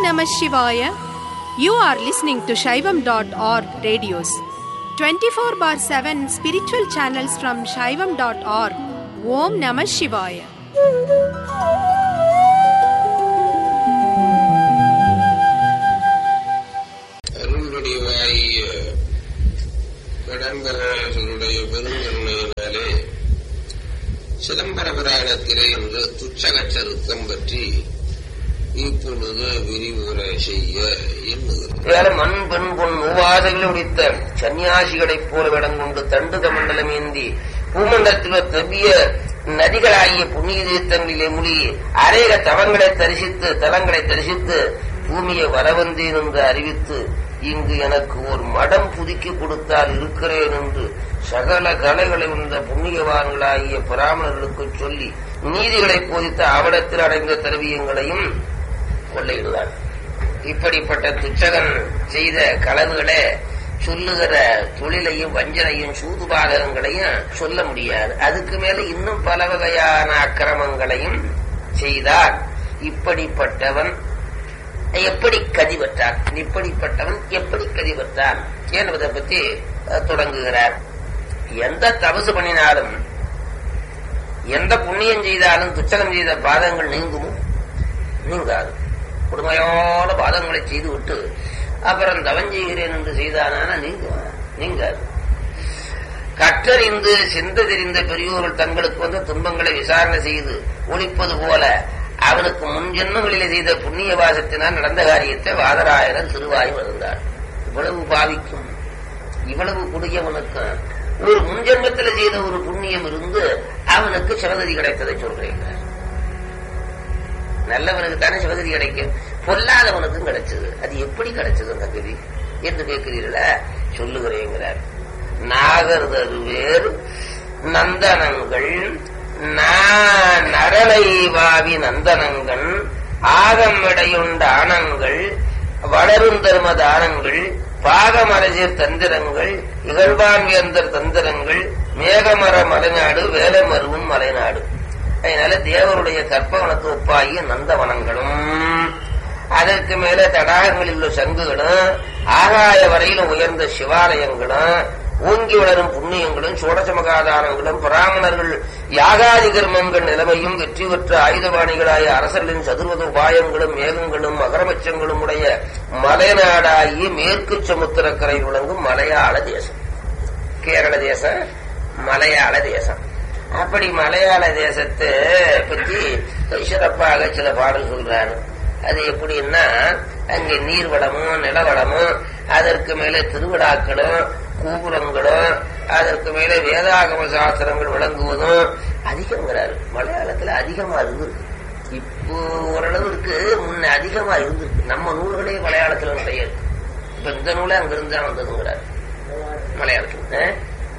Namah Shivaya. You are listening to Shaivam.org radios. 24 bar 7 spiritual channels from Shaivam.org. Om Namah Shivaya. அருள்வடிவாய் கடம்பரனுடைய பெருங்கருணையினாலே சிதம்பர புராணத்திலே இன்று துச்சக சருத்தம் பற்றி இப்பொழுது விரிவுரை செய்ய எண்ணுகிறேன் வேற மண் பெண் பொன் மூவாதைகளை உடித்த சன்னியாசிகளைப் போல விடங்கொண்டு தண்டுக மண்டலம் ஏந்தி பூமண்டலத்தில் தவ்விய நதிகளாகிய புண்ணிய தீர்த்தங்களிலே மூழ்கி அநேக தவங்களை தரிசித்து தலங்களை தரிசித்து பூமியை வரவந்தேன் என்று அறிவித்து இங்கு எனக்கு ஒரு மடம் புதுக்கி கொடுத்தால் இருக்கிறேன் என்று சகல கலைகளை உள்ள புண்ணியவான்களாகிய பிராமணர்களுக்கு சொல்லி நீதிகளை போதித்த அவடத்தில் அடைந்த திரவியங்களையும் கொள்ளையிடுவார் இப்படிப்பட்ட துச்சகன் செய்த களவுகளை சொல்லுகிற தொழிலையும் வஞ்சனையும் சூதுபாதகங்களையும் சொல்ல முடியாது அதுக்கு மேல இன்னும் பல வகையான அக்கிரமங்களையும் செய்தார் இப்படிப்பட்டவன் எப்படி கதி பெற்றான் இப்படிப்பட்டவன் எப்படி கதி பெற்றான் என்பதை பத்தி அஹ், தொடங்குகிறார் எந்த தபசு பண்ணினாலும் எந்த புண்ணியம் செய்தாலும் துச்சகம் செய்த பாதங்கள் நீங்குமோ நீங்காது கொடுமையான பாதங்களை செய்து விட்டு அப்புறம் தவம் செய்கிறேன் என்று செய்தானா நீங்க நீங்காது கற்றறிந்து சிந்த தெரிந்த பெரியோர்கள் தங்களுக்கு வந்த துன்பங்களை விசாரணை செய்து ஒழிப்பது போல அவனுக்கு முன் ஜென்மங்களிலே செய்த புண்ணிய வாசத்தினால் நடந்த காரியத்தை வாதராயனர் திருவாய் வந்தார் இவ்வளவு பாவிக்கும் இவ்வளவு குடியவனுக்கு ஒரு முன்ஜென்மத்தில் செய்த ஒரு புண்ணியம் இருந்து அவனுக்கு சிவகதி கிடைத்ததை சொல்றேன் நல்லவனுக்கு தானே சிவகதி கிடைக்கும் பொல்லாதவனுக்கும் கிடைச்சது அது எப்படி கிடைச்சது அந்த கதி என்று கேட்கிறீர்களா சொல்லுகிறேங்கிறார் நாகர் தருவேர் நந்தனங்கள் நா- நரலை வாவி நந்தனங்கள் ஆகமிடையுண்ட ஆனங்கள் வளரும் தர்ம தானங்கள் பாகமரஜர் தந்திரங்கள் இகழ்வான் வேந்தர் தந்திரங்கள் மேகமர மலைநாடு வேலைமருவும் மலைநாடு அதனால தேவருடைய கற்பவனத்து ஒப்பாகிய நந்தவனங்களும் அதற்கு மேல தடாகங்களில் உள்ள சங்குகளும் ஆகாய வரையிலும் உயர்ந்த சிவாலயங்களும் ஓங்கி வளரும் புண்ணியங்களும் சோடசமகாதாரங்களும் பிராமணர்கள் யாகாதி கர்மங்கள் நிலைமையும் வெற்றி பெற்ற ஆயுதபாணிகளாய அரசர்களின் சதுர்வத உபாயங்களும் மேகங்களும் மகரமச்சங்களும் உடைய மலைநாடாகிய மேற்கு சமுத்திரக்கரையில் விளங்கும் மலையாள தேசம் கேரள தேசம் மலையாள தேசம் அப்படி மலையாள தேசத்தை பற்றி சிறப்பாக சில பாடல் சொல்றாரு அது எப்படின்னா அங்கே நீர்வளமும் நிலவளமும் அதற்கு மேலே திருவிழாக்களும் கூபுரங்களும் அதற்கு மேலே வேதாகம சாஸ்திரங்கள் விளங்குவதும் அதிகங்கிறாரு மலையாளத்துல அதிகமா இருந்திருக்கு இப்போ ஓரளவுக்கு முன்ன அதிகமா இருந்திருக்கு நம்ம நூல்களே மலையாளத்துல நிறைய இருக்கு இப்ப இந்த நூலே அங்கிருந்து தான் வந்ததுங்கிறாரு மலையாளத்துல ஆ?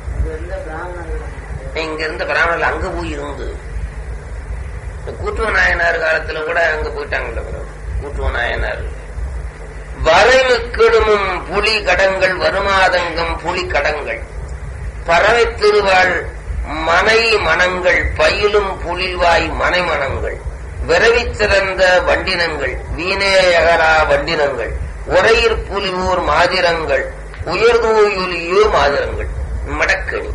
இங்க இருந்த பிராமணர்கள் அங்க போய் இருந்து இந்த கூட்டுவ நாயனார் காலத்துல கூட அங்க போயிட்டாங்கல்ல பிறகு. கூட்டுவ நாயனார் வரைமுக்கிடுமும் புலி கடங்கள் வருமாதங்கம் புலி கடங்கள் பறவை திருவாள் மனை மனங்கள் பயிலும் புலிவாய் மனை மனங்கள் விரவிச் சிறந்த வண்டினங்கள் வீணேயகரா வண்டினங்கள் உரையிற் புலியூர் மாதிரங்கள் உயர்தூயுலியூர் மாதிரங்கள் மடக்கணி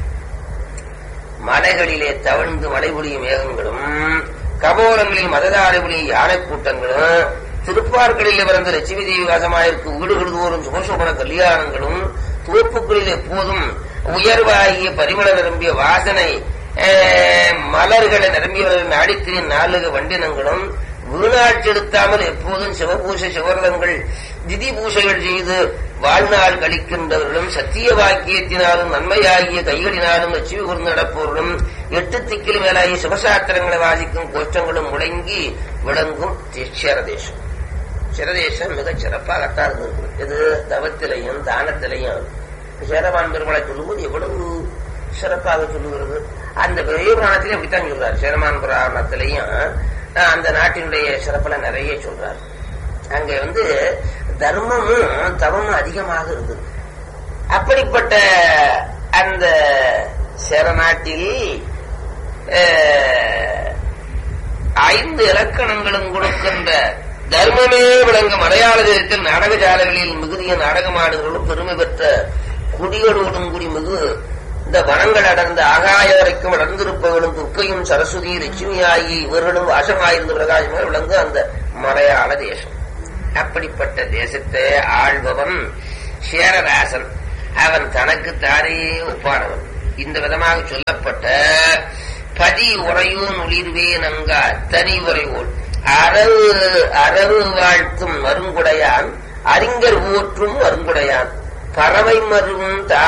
மலைகளிலே தவழ்ந்து மழை பொழியும் மேகங்களும் கபோரங்களில் மததாரை பொழியும் யானை கூட்டங்களும் திருப்பார்களில் பிறந்த லட்சுமி தேவி வாசமாயிருக்கு வீடுகள் தோறும் சுபசோபன கல்யாணங்களும் தோப்புகளில் எப்போதும் உயர்வாகிய பரிமள நிரம்பிய வாசனை அஹ், மலர்களை நிரம்பியவர்கள் நாடித்திரின் நாலுக வண்டினங்களும் வீணாட்சி எடுத்தாமல் எப்போதும் சிவபூசை சிவரதங்கள் திதி பூசைகள் செய்து வாழ்நாள் கழிக்கின்றவர்களும் சத்திய வாக்கியத்தினாலும் நன்மையாகிய கைகளினாலும் லட்சுமி கூர்ந்து நடப்பவர்களும் எட்டு திக்கில் மேலாகிய சிவசாஸ்திரங்களை வாசிக்கும் கோஷ்டங்களும் முடங்கி விளங்கும் சிரதேசம் சிரதேசம் மிகச் சிறப்பாகத்தான் இருந்திருக்கு இது தவத்திலையும் தானத்திலையும் சேரவான் பெருமளை சொல்லும்போது எவ்வளவு சிறப்பாக சொல்லுகிறது அந்த பெரிய புராணத்திலே அப்படித்தான் சொல்றார் சேரமான் புராணத்திலையும் அஹ், அந்த நாட்டினுடைய சிறப்புல நிறைய சொல்றார் அங்க வந்து தர்மமும் தவமும் அதிகமாக இருந்தது அப்படிப்பட்ட அந்த சேரநாட்டில் அஹ், ஐந்து இலக்கணங்களும் கொடுக்கின்ற தர்மமே விளங்கும் மலையாள தேசத்தில் நாடகசாலைகளில் மிகுதிய நாடகமாடுகளும் பெருமை பெற்ற குடிகளோடும் குடி மிகு இந்த வனங்கள் அடர்ந்த ஆகாய வரைக்கும் அடர்ந்திருப்பவர்களும் துர்க்கையும் சரஸ்வதி லட்சுமியாகி இவர்களும் வாசமாயிருந்த பிரகாசமாக விளங்கும் அந்த மலையாள தேசம் அப்படிப்பட்ட தேசத்தை ஆள்பவன் சேரராசன் அவன் தனக்கு தானே ஒப்பானவன் இந்த விதமாக சொல்லப்பட்ட பதி உறையோன் ஒளிர்வே நங்கா தனி உரைவோள் அரவு அரவு வாழ்த்தும் மருங்குடையான் அறிஞர் ஊற்றும் மருங்குடையான் பறவை மருவும்